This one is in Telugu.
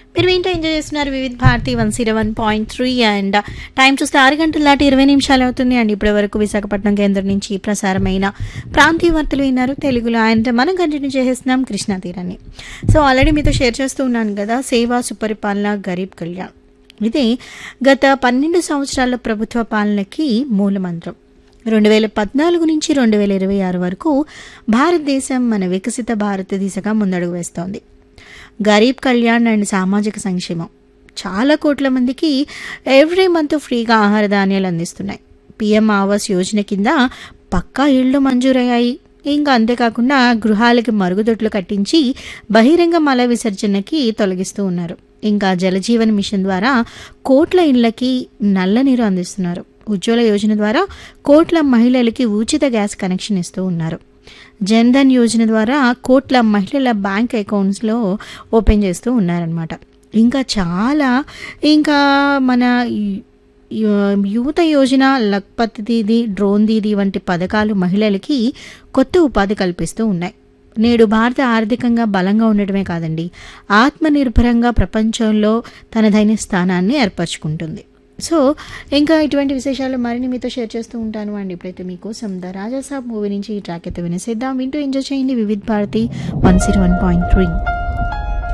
మీరు ఏంటో ఎంజాయ్ చేస్తున్నారు Vividh Bharati one zero one point three and time చూస్తే ఆరు గంటల దాటి ఇరవై నిమిషాలు అవుతుంది అండ్ ఇప్పటి వరకు విశాఖపట్నం కేంద్రం నుంచి ప్రసారమైన ప్రాంతీయ వార్తలు విన్నారు తెలుగులో అండ్ మనం కంటిన్యూ చేసేస్తున్నాం కృష్ణా తీరాన్ని సో ఆల్రెడీ మీతో షేర్ చేస్తూ ఉన్నాను కదా సేవా సుపరిపాలన గరీబ్ కళ్యాణ్ ఇది గత పన్నెండు సంవత్సరాల ప్రభుత్వ పాలనకి మూలమంత్రం రెండు వేల పద్నాలుగు నుంచి రెండు వేల ఇరవై ఆరు వరకు భారతదేశం మన వికసిత భారత దిశగా ముందడుగు వేస్తోంది గరీబ్ కళ్యాణ్ అండ్ సామాజిక సంక్షేమం చాలా కోట్ల మందికి ఎవ్రీ మంత్ ఫ్రీగా ఆహార ధాన్యాలు అందిస్తున్నాయి పిఎం ఆవాస్ యోజన కింద పక్కా ఇళ్లు మంజూరయ్యాయి ఇంకా అంతేకాకుండా గృహాలకి మరుగుదొడ్లు కట్టించి బహిరంగ మల విసర్జనకి తొలగిస్తూ ఉన్నారు ఇంకా జలజీవన్ మిషన్ ద్వారా కోట్ల ఇళ్లకి నల్ల నీరు అందిస్తున్నారు ఉజ్వల యోజన ద్వారా కోట్ల మహిళలకి ఉచిత గ్యాస్ కనెక్షన్ ఇస్తూ ఉన్నారు జన్ధన్ యోజన ద్వారా కోట్ల మహిళల బ్యాంక్ అకౌంట్స్లో ఓపెన్ చేస్తూ ఉన్నారనమాట ఇంకా చాలా ఇంకా మన ఈ- యు- యువత యోజన లక్పత్ దీది డ్రోన్ దీది వంటి పథకాలు మహిళలకి కొత్త ఉపాధి కల్పిస్తూ ఉన్నాయి నేడు భారత ఆర్థికంగా బలంగా ఉండటమే కాదండి ఆత్మనిర్భరంగా ప్రపంచంలో తనదైన స్థానాన్ని ఏర్పరచుకుంటుంది సో ఇంకా ఇటువంటి విశేషాలు మరిన్ని మీతో షేర్ చేస్తూ ఉంటాను అండ్ ఇప్పుడైతే మీకోసం ద రాజాసాబ్ మూవీ నుంచి ఈ ట్రాక్ అయితే వినేసేద్దాం వింటూ ఎంజాయ్ చేయండి Vividh Bharati one zero one point three